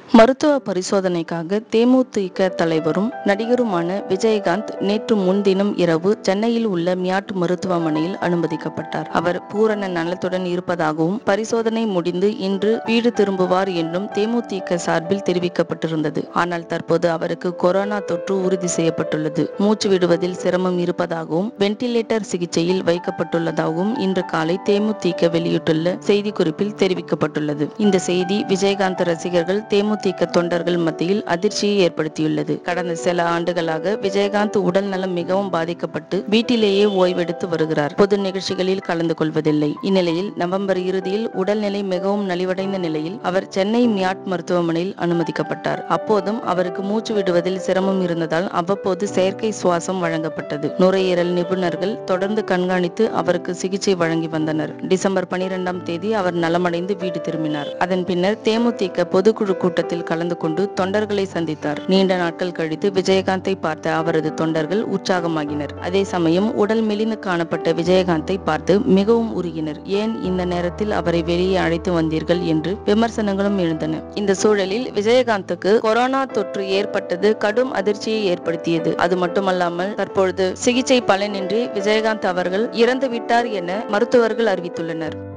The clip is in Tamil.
மருத்துவ பரிசோதனைக்காக தேமுதிக தலைவரும் நடிகருமான விஜயகாந்த் நேற்று முன்தினம் இரவு சென்னையில் உள்ள மியாட் மருத்துவமனையில் அனுமதிக்கப்பட்டார் அவர் பூரண நலத்துடன் இருப்பதாகவும் பரிசோதனை முடிந்து இன்று வீடு திரும்புவார் என்றும் தேமுதிக சார்பில் தெரிவிக்கப்பட்டிருந்தது ஆனால் தற்போது அவருக்கு கொரோனா தொற்று உறுதி செய்யப்பட்டுள்ளது மூச்சு விடுவதில் சிரமம் இருப்பதாகவும் வென்டிலேட்டர் சிகிச்சையில் வைக்கப்பட்டுள்ளதாகவும் இன்று காலை தேமுதிக வெளியிட்டுள்ள செய்திக்குறிப்பில் தெரிவிக்கப்பட்டுள்ளது இந்த செய்தி விஜயகாந்த் ரசிகர்கள் தேமுதிக தொண்டர்கள் மத்தியில் அதிர்ச்சியை ஏற்படுத்தியுள்ளது கடந்த சில ஆண்டுகளாக விஜயகாந்த் உடல் நலம் மிகவும் பாதிக்கப்பட்டு வீட்டிலேயே ஓய்வெடுத்து வருகிறார் பொது நிகழ்ச்சிகளில் கலந்து கொள்வதில்லை இந்நிலையில் நவம்பர் இறுதியில் உடல்நிலை மிகவும் நலிவடைந்த நிலையில் அவர் சென்னை மியாட் மருத்துவமனையில் அனுமதிக்கப்பட்டார் அப்போதும் அவருக்கு மூச்சு விடுவதில் சிரமம் இருந்ததால் அவ்வப்போது செயற்கை சுவாசம் வழங்கப்பட்டது நுரையீரல் நிபுணர்கள் தொடர்ந்து கண்காணித்து அவருக்கு சிகிச்சை வழங்கி வந்தனர் டிசம்பர் பனிரெண்டாம் தேதி அவர் நலமடைந்து வீடு திரும்பினார் அதன் பின்னர் தேமுதிக பொதுக்குழு கூட்டத்தில் கலந்து கொண்டு தொண்டர்களை சந்தித்தார் நீண்ட நாட்கள் கழித்து விஜயகாந்தை பார்த்த அவரது தொண்டர்கள் உற்சாகமாகினர் அதே சமயம் உடல் மெலிந்து காணப்பட்ட விஜயகாந்தை பார்த்து மிகவும் உருகினர் ஏன் இந்த நேரத்தில் அவரை வெளியே அழைத்து வந்தீர்கள் என்று விமர்சனங்களும் எழுந்தன இந்த சூழலில் விஜயகாந்துக்கு கொரோனா தொற்று ஏற்பட்டது கடும் அதிர்ச்சியை ஏற்படுத்தியது அது மட்டுமல்லாமல் தற்பொழுது சிகிச்சை பலனின்றி விஜயகாந்த் அவர்கள் இறந்து விட்டார் என மருத்துவர்கள் அறிவித்துள்ளனர்